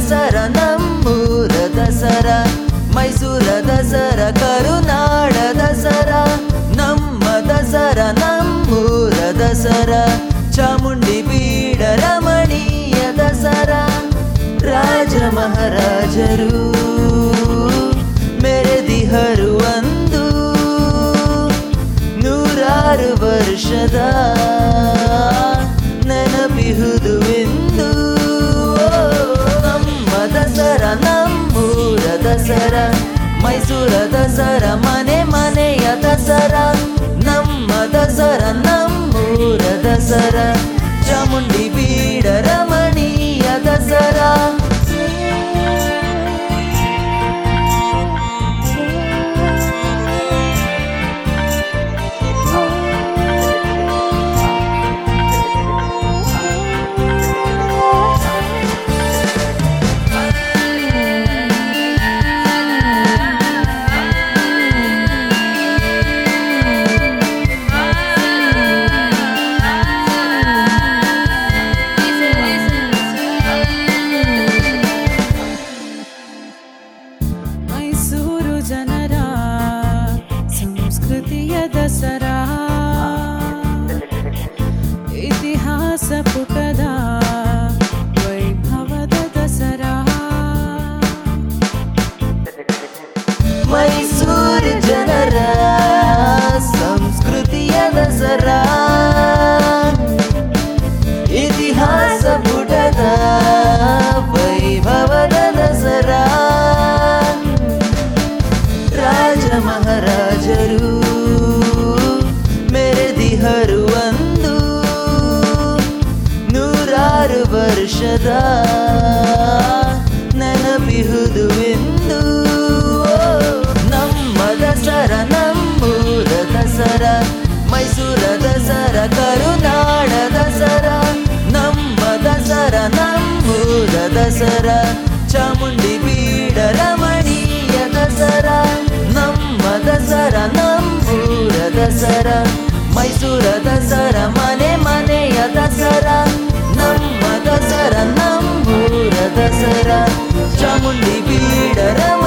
ದಸರ ನಮ್ಮೂರ ದಸರ ಮೈಸೂರ ದಸರ ಕರುನಾಡ ದಸರ ನಮ್ಮ ದಸರ ನಮ್ಮೂರ ದಸರ ಚಾಮುಂಡಿ ಬೀಡ ರಮಣೀಯ ದಸರ ರಾಜ ಮಹಾರಾಜರು ಮೆರೆದಿಹರು ಒಂದು ನೂರಾರು ವರ್ಷದ ನೆನಪಿಹುದು ಎಂದು ನಮ್ಮ ದಸರ ನಮ್ಮೂರ ದಸರ ಮೈಸೂರ ದಸರ ಮನೆ ಮನೆಯ ದಸರ ನಮ್ಮ ದಸರ ನಮ್ಮೂರ ದಸರ ಚಾಮುಂಡಿ ಬೀಡ ರಮಣೀಯ ದಸರಾ ಮೈಸೂರು ಜನರ ಸಂಸ್ಕೃತಿಯ ದಸರಾ ಇತಿಹಾಸ ಪುಟದ ವೈಭವದ ದಸರಾ ಮೈಸೂರು ಜನರ ಸಂಸ್ಕೃತಿಯ ದಸರಾ ಇತಿಹಾಸ ಪುಟದ ವೈಭವದ ದಸರಾ ರಾಜ ಮಹಾರಾಜರು ಮೆರೆದಿಹರು ಒಂದು ನೂರಾರು ವರ್ಷದ ನೆನಪಿಹುದು ಎಂದು ನಮ್ಮ ದಸರ ನಮ್ಮೂರ ದಸರ ಮೈಸೂರ ದಸರ ಕರುನಾಡ ದಸರ ನಮ್ಮ ದಸರ ನಮ್ಮೂರ ದಸರ ಚಾಮುಂಡಿ ಬೀಡ ರಮಣೀಯ ದಸರ ನಮ್ಮ ದಸರ ನಮ್ಮೂರ ದಸರ ಮೈಸೂರ ದಸರ ಮನೆ ಮನೆಯ ದಸರ ನಮ್ಮ ದಸರ ನಮ್ಮೂರ ದಸರ ಚಾಮುಂಡಿ ಬೀಡ ರಮಣೀಯ